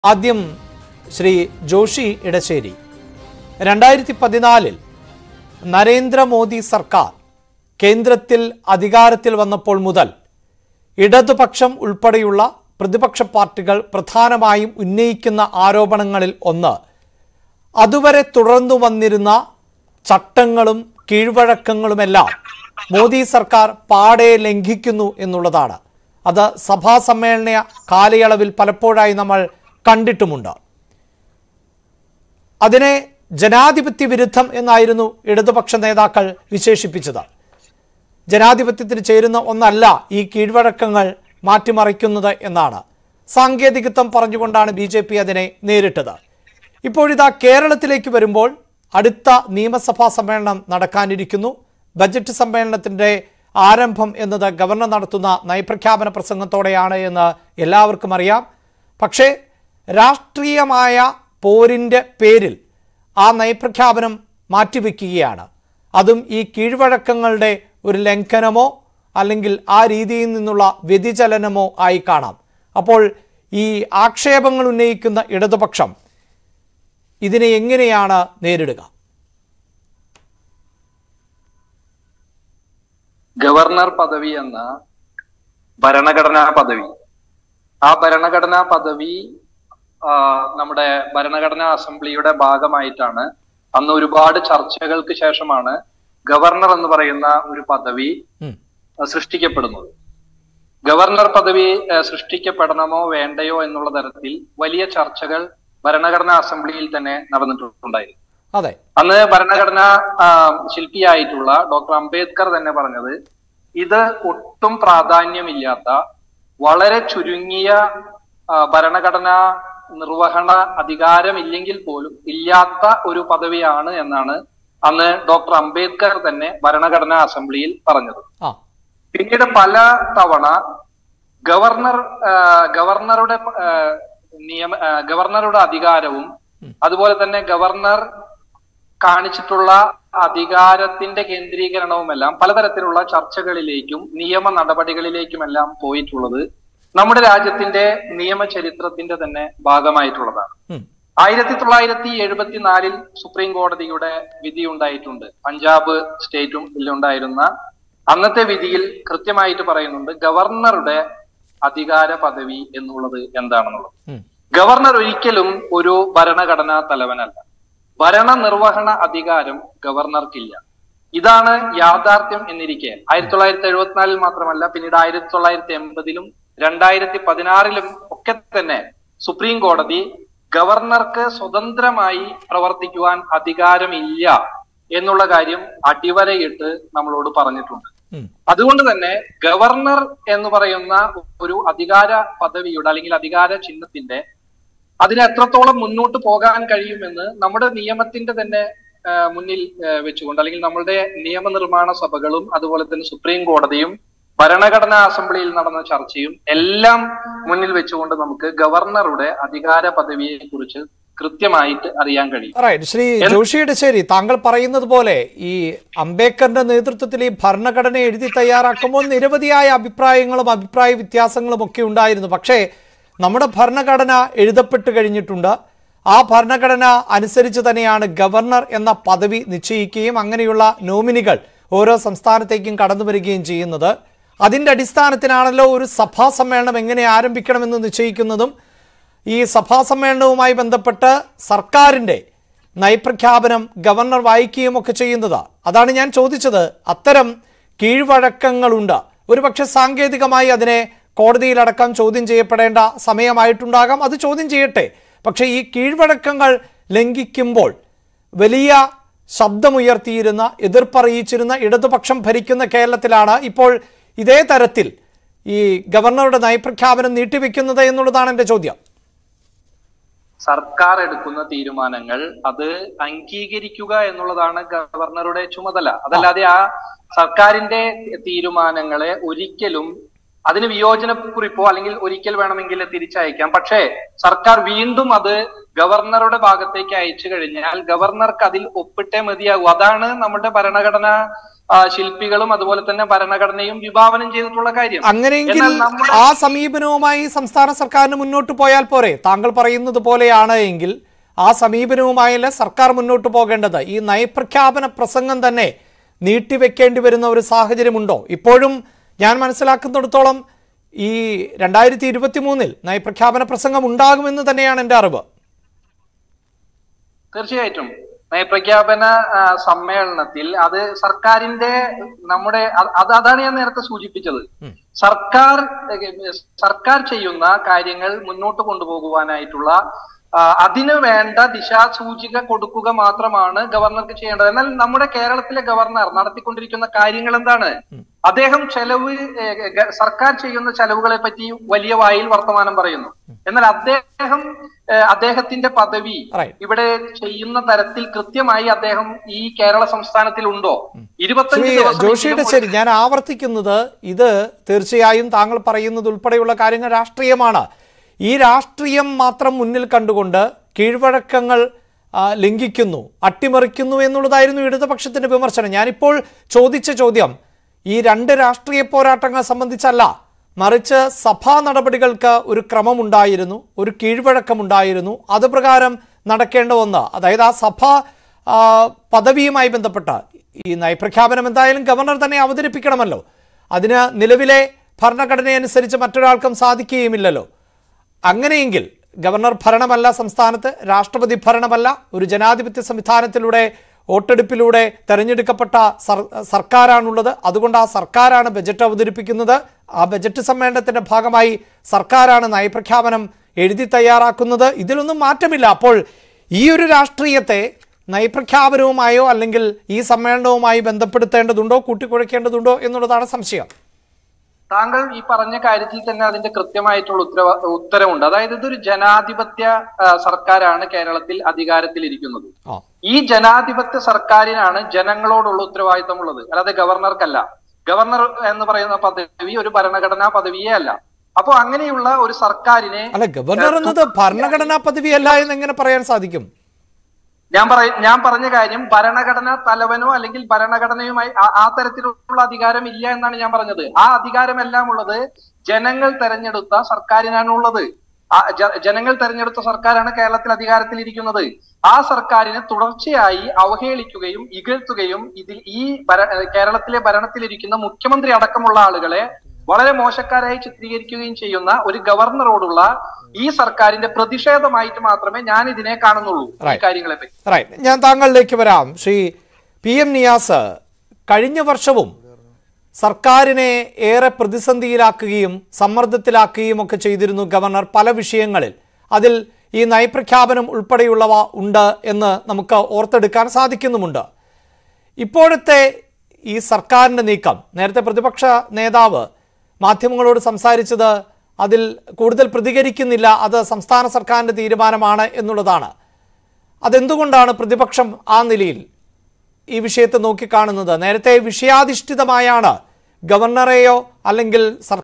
ആദ്യം ശ്രീ ജോഷി ഇടശ്ശേരി രണ്ടായിരത്തി പതിനാലിൽ നരേന്ദ്രമോദി സർക്കാർ കേന്ദ്രത്തിൽ അധികാരത്തിൽ വന്നപ്പോൾ മുതൽ ഇടതുപക്ഷം ഉൾപ്പെടെയുള്ള പ്രതിപക്ഷ പാർട്ടികൾ പ്രധാനമായും ഉന്നയിക്കുന്ന ആരോപണങ്ങളിൽ ഒന്ന് അതുവരെ തുടർന്നു വന്നിരുന്ന ചട്ടങ്ങളും കീഴ്വഴക്കങ്ങളുമെല്ലാം മോദി സർക്കാർ പാടെ ലംഘിക്കുന്നു എന്നുള്ളതാണ് അത് സഭാ സമ്മേളന കാലയളവിൽ പലപ്പോഴായി നമ്മൾ കണ്ടിട്ടുമുണ്ട് അതിനെ ജനാധിപത്യ വിരുദ്ധം എന്നായിരുന്നു ഇടതുപക്ഷ നേതാക്കൾ വിശേഷിപ്പിച്ചത് ജനാധിപത്യത്തിന് ചേരുന്ന ഒന്നല്ല ഈ കീഴ്വഴക്കങ്ങൾ മാറ്റിമറിക്കുന്നത് എന്നാണ് സാങ്കേതികത്വം പറഞ്ഞുകൊണ്ടാണ് ബി ജെ പി അതിനെ നേരിട്ടത് ഇപ്പോഴിതാ കേരളത്തിലേക്ക് വരുമ്പോൾ അടുത്ത നിയമസഭാ സമ്മേളനം നടക്കാനിരിക്കുന്നു ബജറ്റ് സമ്മേളനത്തിന്റെ ആരംഭം എന്നത് ഗവർണർ നടത്തുന്ന നയപ്രഖ്യാപന പ്രസംഗത്തോടെയാണ് എന്ന് എല്ലാവർക്കും അറിയാം പക്ഷേ രാഷ്ട്രീയമായ പോരിൻ്റെ പേരിൽ ആ നയപ്രഖ്യാപനം മാറ്റിവെക്കുകയാണ് അതും ഈ കീഴ്വഴക്കങ്ങളുടെ ഒരു ലംഘനമോ അല്ലെങ്കിൽ ആ രീതിയിൽ നിന്നുള്ള വ്യതിചലനമോ ആയി കാണാം അപ്പോൾ ഈ ആക്ഷേപങ്ങൾ ഉന്നയിക്കുന്ന ഇടതുപക്ഷം ഇതിനെ എങ്ങനെയാണ് നേരിടുക ഗവർണർ പദവി എന്ന ഭരണഘടനാ പദവി ആ ഭരണഘടനാ പദവി ആ, നമ്മുടെ ഭരണഘടനാ അസംബ്ലിയുടെ ഭാഗമായിട്ടാണ് അന്ന് ഒരുപാട് ചർച്ചകൾക്ക് ശേഷമാണ് ഗവർണർ എന്ന് പറയുന്ന ഒരു പദവി ഉം. ആ, സൃഷ്ടിക്കപ്പെടുന്നത് ഗവർണർ പദവി ആ, സൃഷ്ടിക്കപ്പെടണമോ വേണ്ടയോ എന്നുള്ള തരത്തിൽ വലിയ ചർച്ചകൾ ഭരണഘടനാ അസംബ്ലിയിൽ തന്നെ നടന്നിട്ടുണ്ടായിരുന്നു അതെ അന്ന് ഭരണഘടനാ ആ, ശില്പിയായിട്ടുള്ള ഡോക്ടർ അംബേദ്കർ തന്നെ പറഞ്ഞത് ഇത് ഒട്ടും പ്രാധാന്യമില്ലാത്ത വളരെ ചുരുങ്ങിയ ആ, ഭരണഘടനാ നിർവഹണ അധികാരമില്ലെങ്കിൽ പോലും ഇല്ലാത്ത ഒരു പദവിയാണ് എന്നാണ് അന്ന് ഡോക്ടർ അംബേദ്കർ തന്നെ ഭരണഘടനാ അസംബ്ലിയിൽ പറഞ്ഞത് ആ പിന്നീട് പല തവണ ഗവർണർ ആ, ഗവർണറുടെ ആ, നിയമ ആ, ഗവർണറുടെ അധികാരവും അതുപോലെ തന്നെ ഗവർണർ കാണിച്ചിട്ടുള്ള അധികാരത്തിന്റെ കേന്ദ്രീകരണവുമെല്ലാം പലതരത്തിലുള്ള ചർച്ചകളിലേക്കും നിയമ നടപടികളിലേക്കുമെല്ലാം പോയിട്ടുള്ളത് നമ്മുടെ രാജ്യത്തിന്റെ നിയമ ചരിത്രത്തിന്റെ തന്നെ ഭാഗമായിട്ടുള്ളതാണ് ഉം. ആയിരത്തി തൊള്ളായിരത്തി എഴുപത്തിനാലിൽ സുപ്രീം കോടതിയുടെ വിധി ഉണ്ടായിട്ടുണ്ട് പഞ്ചാബ് സ്റ്റേറ്റും ഇതിലുണ്ടായിരുന്ന അന്നത്തെ വിധിയിൽ കൃത്യമായിട്ട് പറയുന്നുണ്ട് ഗവർണറുടെ അധികാര പദവി എന്നുള്ളത് എന്താണെന്നുള്ളത് ഉം. ഗവർണർ ഒരിക്കലും ഒരു ഭരണഘടനാ തലവനല്ല ഭരണനിർവഹണ അധികാരം ഗവർണർക്കില്ല ഇതാണ് യാഥാർത്ഥ്യം എന്നിരിക്കെ ആയിരത്തി തൊള്ളായിരത്തി എഴുപത്തിനാലിൽ മാത്രമല്ല പിന്നീട് ആയിരത്തി തൊള്ളായിരത്തി എൺപതിലും രണ്ടായിരത്തി പതിനാറിലും ഒക്കെ തന്നെ സുപ്രീം കോടതി ഗവർണർക്ക് സ്വതന്ത്രമായി പ്രവർത്തിക്കുവാൻ അധികാരമില്ല എന്നുള്ള കാര്യം അടിവരയിട്ട് നമ്മളോട് പറഞ്ഞിട്ടുണ്ട് ഉം. അതുകൊണ്ട് തന്നെ ഗവർണർ എന്ന് പറയുന്ന ഒരു അധികാര പദവിയുടെ അല്ലെങ്കിൽ അധികാര ചിഹ്നത്തിന്റെ അതിന് എത്രത്തോളം മുന്നോട്ട് പോകാൻ കഴിയുമെന്ന് നമ്മുടെ നിയമത്തിന്റെ തന്നെ ആ, മുന്നിൽ ആ, വെച്ചുകൊണ്ട് അല്ലെങ്കിൽ നമ്മളുടെ നിയമനിർമ്മാണ സഭകളും അതുപോലെ തന്നെ സുപ്രീം കോടതിയും ഭരണഘടനാ അസംബ്ലിയിൽ നടന്ന ചർച്ചയും എല്ലാം മുന്നിൽ വെച്ചുകൊണ്ട് നമുക്ക് ഗവർണറുടെ അധികാര പദവിയെ കുറിച്ച് കൃത്യമായിട്ട് അറിയാൻ കഴിയും റൈറ്റ് ശ്രീ ജോഷിയുടെ ശരി താങ്കൾ പറയുന്നത് പോലെ ഈ അംബേദ്കറിന്റെ നേതൃത്വത്തിൽ ഈ ഭരണഘടന എഴുതി തയ്യാറാക്കുമ്പോൾ നിരവധിയായ അഭിപ്രായങ്ങളും അഭിപ്രായ വ്യത്യാസങ്ങളും ഒക്കെ ഉണ്ടായിരുന്നു പക്ഷേ നമ്മുടെ ഭരണഘടന എഴുതപ്പെട്ട് കഴിഞ്ഞിട്ടുണ്ട് ആ ഭരണഘടന അനുസരിച്ച് തന്നെയാണ് ഗവർണർ എന്ന പദവി നിശ്ചയിക്കുകയും അങ്ങനെയുള്ള നോമിനികൾ ഓരോ സംസ്ഥാനത്തേക്കും കടന്നു വരികയും ചെയ്യുന്നത് അതിൻ്റെ അടിസ്ഥാനത്തിലാണല്ലോ ഒരു സഭാ സമ്മേളനം എങ്ങനെ ആരംഭിക്കണമെന്ന് നിശ്ചയിക്കുന്നതും ഈ സഭാ സമ്മേളനവുമായി ബന്ധപ്പെട്ട് സർക്കാരിൻ്റെ നയപ്രഖ്യാപനം ഗവർണർ വായിക്കുകയും ഒക്കെ ചെയ്യുന്നത് അതാണ് ഞാൻ ചോദിച്ചത് അത്തരം കീഴ്വഴക്കങ്ങളുണ്ട് ഒരുപക്ഷെ സാങ്കേതികമായി അതിനെ കോടതിയിലടക്കം ചോദ്യം ചെയ്യപ്പെടേണ്ട സമയമായിട്ടുണ്ടാകാം അത് ചോദ്യം ചെയ്യട്ടെ പക്ഷേ ഈ കീഴ്വഴക്കങ്ങൾ ലംഘിക്കുമ്പോൾ വലിയ ശബ്ദമുയർത്തിയിരുന്ന എതിർപ്പറിയിച്ചിരുന്ന ഇടതുപക്ഷം ഭരിക്കുന്ന കേരളത്തിലാണ് ഇപ്പോൾ ഇതേ തരത്തിൽ ഈ ഗവർണറുടെ നയപ്രഖ്യാപനം നീട്ടിവെക്കുന്നത് എന്നുള്ളതാണ് എൻ്റെ ചോദ്യം സർക്കാർ എടുക്കുന്ന തീരുമാനങ്ങൾ അത് അംഗീകരിക്കുക എന്നുള്ളതാണ് ഗവർണറുടെ ചുമതല അതല്ലാതെ ആ സർക്കാരിന്റെ തീരുമാനങ്ങളെ ഒരിക്കലും അതിന് വിയോജനക്കുറിപ്പോ അല്ലെങ്കിൽ ഒരിക്കൽ വേണമെങ്കിൽ തിരിച്ചയക്കാം പക്ഷേ സർക്കാർ വീണ്ടും അത് ഗവർണറുടെ ഭാഗത്തേക്ക് അയച്ചു കഴിഞ്ഞാൽ ഗവർണർക്ക് അതിൽ ഒപ്പിട്ടേ മതിയാകൂ അതാണ് നമ്മുടെ ഭരണഘടന ആ, ശില്പികളും അതുപോലെ തന്നെ ഭരണഘടനയും വിഭാവനം ചെയ്തിട്ടുള്ള കാര്യം അങ്ങനെയെങ്കിൽ എന്നാൽ നമ്മുടെ ആ സമീപനവുമായി സംസ്ഥാന സർക്കാരിന് മുന്നോട്ട് പോയാൽ പോരെ താങ്കൾ പറയുന്നത് പോലെയാണ് എങ്കിൽ ആ സമീപനവുമായല്ല സർക്കാർ മുന്നോട്ട് പോകേണ്ടത് ഈ നയപ്രഖ്യാപന പ്രസംഗം തന്നെ നീട്ടിവെക്കേണ്ടി വരുന്ന ഒരു സാഹചര്യമുണ്ടോ ഇപ്പോഴും ഞാൻ മനസ്സിലാക്കുന്നിടത്തോളം ഈ രണ്ടായിരത്തി ഇരുപത്തി മൂന്നിൽ നയപ്രഖ്യാപന പ്രസംഗം ഉണ്ടാകുമെന്ന് തന്നെയാണ് എൻ്റെ അറിവ് തീർച്ചയായിട്ടും നയപ്രഖ്യാപന ആ, സമ്മേളനത്തിൽ അത് സർക്കാരിന്റെ നമ്മുടെ അത് അത് അതാണ് ഞാൻ നേരത്തെ സൂചിപ്പിച്ചത് സർക്കാർ ഏഹ്, സർക്കാർ ചെയ്യുന്ന കാര്യങ്ങൾ മുന്നോട്ട് കൊണ്ടുപോകുവാനായിട്ടുള്ള ആ, അതിന് വേണ്ട ദിശാസൂചിക കൊടുക്കുക മാത്രമാണ് ഗവർണർക്ക് ചെയ്യേണ്ടത് എന്നാൽ നമ്മുടെ കേരളത്തിലെ ഗവർണർ നടത്തിക്കൊണ്ടിരിക്കുന്ന കാര്യങ്ങൾ എന്താണ് അദ്ദേഹം ചെലവ് ഏഹ്, ഗ- സർക്കാർ ചെയ്യുന്ന ചെലവുകളെ പറ്റി വലിയ വായിൽ വർത്തമാനം പറയുന്നു എന്നാൽ അദ്ദേഹം ഏഹ്, അദ്ദേഹത്തിന്റെ പദവി Right. ഇവിടെ ചെയ്യുന്ന തരത്തിൽ കൃത്യമായി അദ്ദേഹം ഈ കേരള സംസ്ഥാനത്തിൽ ഉണ്ടോ ഇരുപത്തഞ്ച് ശ്രീ ദിവസം ജോഷിയുടെ ശരി ഞാൻ ആവർത്തിക്കുന്നത് ഇത് തീർച്ചയായും താങ്കൾ പറയുന്നത് ഉൾപ്പെടെയുള്ള കാര്യങ്ങൾ രാഷ്ട്രീയമാണ് ഈ രാഷ്ട്രീയം മാത്രം മുന്നിൽ കണ്ടുകൊണ്ട് കീഴ്വഴക്കങ്ങൾ ആ, ലംഘിക്കുന്നു അട്ടിമറിക്കുന്നു എന്നുള്ളതായിരുന്നു ഇടതുപക്ഷത്തിന്റെ വിമർശനം ഞാനിപ്പോൾ ചോദിച്ച ചോദ്യം ഈ രണ്ട് രാഷ്ട്രീയ പോരാട്ടങ്ങൾ സംബന്ധിച്ചല്ല മറിച്ച് സഭാ നടപടികൾക്ക് ഒരു ക്രമമുണ്ടായിരുന്നു ഒരു കീഴ്വഴക്കമുണ്ടായിരുന്നു അത് പ്രകാരം നടക്കേണ്ട ഒന്ന് അതായത് ആ സഭ ആ, പദവിയുമായി ബന്ധപ്പെട്ട ഈ നയപ്രഖ്യാപനം എന്തായാലും ഗവർണർ തന്നെ അവതരിപ്പിക്കണമല്ലോ അതിന് നിലവിലെ ഭരണഘടനയനുസരിച്ച് മറ്റൊരാൾക്കും സാധിക്കുകയുമില്ലല്ലോ അങ്ങനെയെങ്കിൽ ഗവർണർ ഭരണമല്ല സംസ്ഥാനത്ത് രാഷ്ട്രപതി ഭരണമല്ല ഒരു ജനാധിപത്യ സംവിധാനത്തിലൂടെ വോട്ടെടുപ്പിലൂടെ തെരഞ്ഞെടുക്കപ്പെട്ട സർ സർക്കാരാണുള്ളത് അതുകൊണ്ട് ആ സർക്കാരാണ് ബജറ്റ് അവതരിപ്പിക്കുന്നത് ആ ബജറ്റ് സമ്മേളനത്തിന്റെ ഭാഗമായി സർക്കാരാണ് നയപ്രഖ്യാപനം എഴുതി തയ്യാറാക്കുന്നത് ഇതിലൊന്നും മാറ്റമില്ല അപ്പോൾ ഈ ഒരു രാഷ്ട്രീയത്തെ നയപ്രഖ്യാപനവുമായോ അല്ലെങ്കിൽ ഈ സമ്മേളനവുമായി ബന്ധപ്പെടുത്തേണ്ടതുണ്ടോ കൂട്ടിക്കുഴയ്ക്കേണ്ടതുണ്ടോ എന്നുള്ളതാണ് സംശയം താങ്കൾ ഈ പറഞ്ഞ കാര്യത്തിൽ തന്നെ അതിന്റെ കൃത്യമായിട്ടുള്ള ഉത്തരവ ഉത്തരവുണ്ട് അതായത് ഇതൊരു ജനാധിപത്യ ആ, സർക്കാരാണ് കേരളത്തിൽ അധികാരത്തിലിരിക്കുന്നത് ആ ഈ ജനാധിപത്യ സർക്കാരിനാണ് ജനങ്ങളോടുള്ള ഉത്തരവാദിത്തമുള്ളത് അല്ലാതെ ഗവർണർക്കല്ല ഗവർണർ എന്ന് പറയുന്ന പദവി ഒരു ഭരണഘടനാ പദവിയേ അല്ല അപ്പോ അങ്ങനെയുള്ള ഒരു സർക്കാരിനെ അല്ല ഗവർണർ എന്നത് ഭരണഘടനാ പദവിയല്ല എന്ന് എങ്ങനെ പറയാൻ സാധിക്കും ഞാൻ പറയ ഞാൻ പറഞ്ഞ കാര്യം ഭരണഘടനാ തലവനോ അല്ലെങ്കിൽ ഭരണഘടനയുമായി ആ- ആ തരത്തിലുള്ള അധികാരം ഇല്ല എന്നാണ് ഞാൻ പറഞ്ഞത് ആ അധികാരമെല്ലാം ഉള്ളത് ജനങ്ങൾ തെരഞ്ഞെടുത്ത സർക്കാരിനാണ് ഉള്ളത് ആ ജ- ജനങ്ങൾ തെരഞ്ഞെടുത്ത സർക്കാരാണ് കേരളത്തിൽ അധികാരത്തിലിരിക്കുന്നത് ആ സർക്കാരിനെ തുടർച്ചയായി അവഹേളിക്കുകയും ഇകഴ്ത്തുകയും ഇതിൽ ഈ ഭര കേരളത്തിലെ ഭരണത്തിലിരിക്കുന്ന മുഖ്യമന്ത്രി അടക്കമുള്ള ആളുകളെ വളരെ മോശക്കാരായി ചിത്രീകരിക്കുകയും ചെയ്യുന്ന ഒരു ഗവർണറോടുള്ള ഈ സർക്കാരിന്റെ പ്രതിഷേധമായിട്ട് മാത്രമേ ഞാൻ ഇതിനെ കാണുന്നുള്ളൂ ഈ Right. കാര്യങ്ങളെ പറ്റി റൈറ്റ് ഞാൻ താങ്കളിലേക്ക് വരാം ശ്രീ പി എം നിയാസ് കഴിഞ്ഞ വർഷവും സർക്കാരിനെ ഏറെ പ്രതിസന്ധിയിലാക്കുകയും സമ്മർദ്ദത്തിലാക്കുകയും ഒക്കെ ചെയ്തിരുന്നു ഗവർണർ പല വിഷയങ്ങളിൽ അതിൽ ഈ നയപ്രഖ്യാപനം ഉൾപ്പെടെയുള്ളവ ഉണ്ട് എന്ന് നമുക്ക് ഓർത്തെടുക്കാൻ സാധിക്കുന്നുമുണ്ട് ഇപ്പോഴത്തെ ഈ സർക്കാരിൻ്റെ നീക്കം നേരത്തെ പ്രതിപക്ഷ നേതാവ് മാധ്യമങ്ങളോട് സംസാരിച്ചത് അതിൽ കൂടുതൽ പ്രതികരിക്കുന്നില്ല അത് സംസ്ഥാന സർക്കാരിൻ്റെ തീരുമാനമാണ് എന്നുള്ളതാണ് അതെന്തുകൊണ്ടാണ് പ്രതിപക്ഷം ആ നിലയിൽ ഈ വിഷയത്തെ നോക്കിക്കാണുന്നത് നേരത്തെ വിഷയാധിഷ്ഠിതമായാണ് ഗവർണറെയോ അല്ലെങ്കിൽ സർക്കാർ